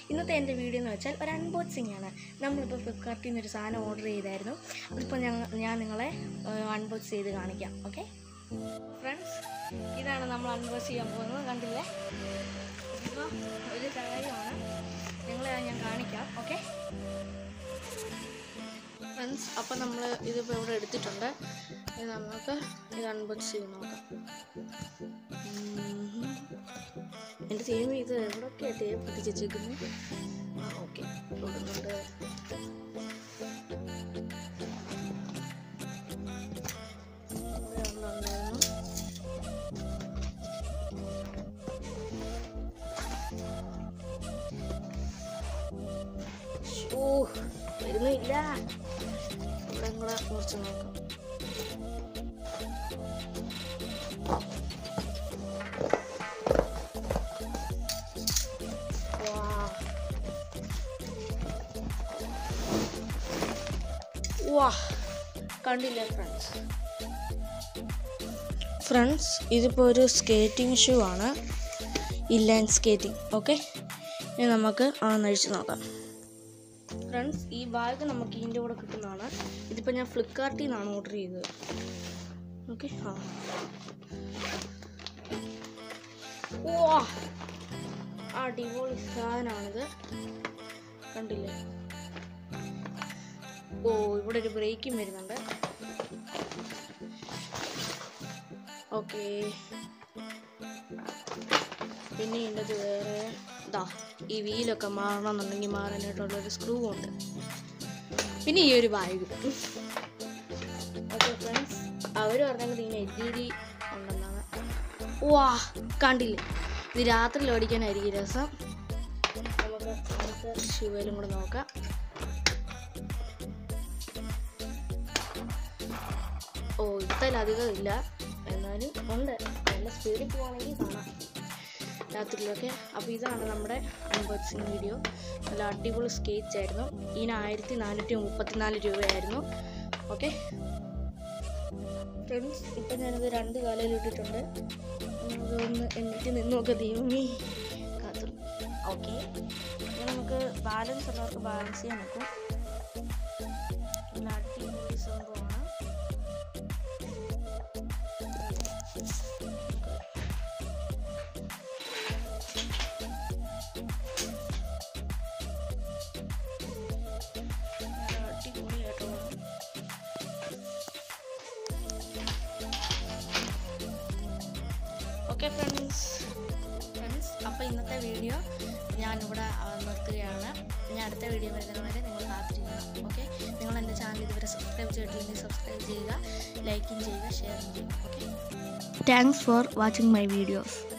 ഇന്നത്തെ എൻ്റെ വീഡിയോ എന്ന് വെച്ചാൽ ഒരു അൺബോക്സിങ് ആണ് നമ്മളിപ്പോൾ ഫ്ലിപ്കാർട്ടിൽ നിന്ന് ഒരു സാധനം ഓർഡർ ചെയ്തായിരുന്നു അതിപ്പോൾ ഞങ്ങൾ ഞാൻ നിങ്ങളെ അൺബോക്സ് ചെയ്ത് കാണിക്കാം ഓക്കെ ഫ്രണ്ട്സ് ഇതാണ് നമ്മൾ അൺബോക്സ് ചെയ്യാൻ പോകുന്നത് കണ്ടില്ലേ ഇതിപ്പോൾ ഒരു കാര്യമാണ് നിങ്ങളെ ഞാൻ കാണിക്കാം ഓക്കെ ഫ്രണ്ട്സ് അപ്പം നമ്മൾ ഇതിപ്പോൾ ഇവിടെ എടുത്തിട്ടുണ്ട് ഇത് നമുക്ക് ഇത് അൺബോക്സ് ചെയ്ത് നോക്കാം ഉം. എൻ്റെ ടീം ഇത് എവിടെയൊക്കെയാണ് ടേപ്പ് പൊട്ടിച്ച് വെച്ചേക്കുന്നത് ആ ഓക്കെ കൊടുക്കുന്നുണ്ട് ഇവിടെ ഒന്നുണ്ടായിരുന്നു. ഓ വരുന്നില്ല ഇവിടെ കൂടെ മുറിച്ച് നോക്കാം വാ വാ കണ്ടില്ലേ ഫ്രണ്ട്സ് ഫ്രണ്ട്സ് ഇതിപ്പോൾ ഒരു സ്കേറ്റിംഗ് ഷൂ ആണ് ഇൻലൈൻ സ്കേറ്റിംഗ് ഓക്കെ ഇനി നമുക്ക് അതൊന്ന് അഴിച്ച് നോക്കാം ഫ്രണ്ട്സ് ഈ ബാഗ് നമുക്ക് ഇതിൻ്റെ കൂടെ കിട്ടുന്നതാണ് ഇതിപ്പോൾ ഞാൻ ഫ്ലിപ്കാർട്ടിൽ നിന്നാണ് ഓർഡർ ചെയ്തത് ഓക്കെ ആ വാ അടിപൊളി സാധനമാണിത് കണ്ടില്ലേ ഓ ഇവിടെ ഒരു ബ്രേക്കും വരുന്നുണ്ട് ഓക്കെ പിന്നെ ഇതിൻ്റെ വേറെ ഇതാ ഈ വീലൊക്കെ മാറണമെന്നുണ്ടെങ്കിൽ മാറാനായിട്ടുള്ളൊരു സ്ക്രൂ ഉണ്ട് പിന്നെ ഈ ഒരു ബാഗ് ഓക്കെ ഫ്രണ്ട്സ് അവർ പറഞ്ഞത് ഇങ്ങനെ എൽ ഇ ഡി ഉണ്ടെന്നാണ് വാ കണ്ടില്ലേ ഇത് രാത്രി ഓടിക്കാനായിരിക്കും രസം നമുക്ക് അടുത്ത ശിവയിലും കൂടെ നോക്കാം ഓ ഇത്തലധികം ഇല്ല എന്നാലും ഉണ്ട് നല്ല സ്പീഡിൽ പോവാണെങ്കിൽ കാണാം രാത്രിയിലൊക്കെ അപ്പോൾ ഇതാണ് നമ്മുടെ അൺബോക്സിങ് വീഡിയോ നല്ല അടിപൊളി സ്കേറ്റ്സ് ആയിരുന്നു ഇതിന് ആയിരത്തി നാനൂറ്റി മുപ്പത്തിനാല് രൂപയായിരുന്നു ഓക്കെ ഫ്രണ്ട്സ് ഇപ്പം ഞാനത് രണ്ട് കാലയിൽ ഇട്ടിട്ടുണ്ട് അതൊന്ന് എന്നിട്ട് നിന്നൊക്കെ ദൈവമേ കാത്തു ഓക്കെ ഇനി നമുക്ക് ബാലൻസ് ഉള്ളവർക്ക് ബാലൻസ് ചെയ്യാൻ നോക്കും നല്ല അടിപൊളി സംഭവമാണ് നല്ല അടിപൊളിയായിട്ടുള്ള ഓക്കെ ഫ്രണ്ട്സ് ഫ്രണ്ട്സ് അപ്പോൾ ഇന്നത്തെ വീഡിയോ ഞാനിവിടെ ആ, നിർത്തുകയാണ് ഞാൻ അടുത്ത വീഡിയോ വരുന്നത് വരെ നിങ്ങൾ കാത്തിരിക്കണം ഓക്കെ നിങ്ങൾ എൻ്റെ ചാനൽ ഇതുവരെ സബ്സ്ക്രൈബ് ചെയ്തിട്ടില്ലെങ്കിൽ സബ്സ്ക്രൈബ് ചെയ്യുക ലൈക്കും ചെയ്യുക ഷെയറും ചെയ്യുക okay thanks for watching my videos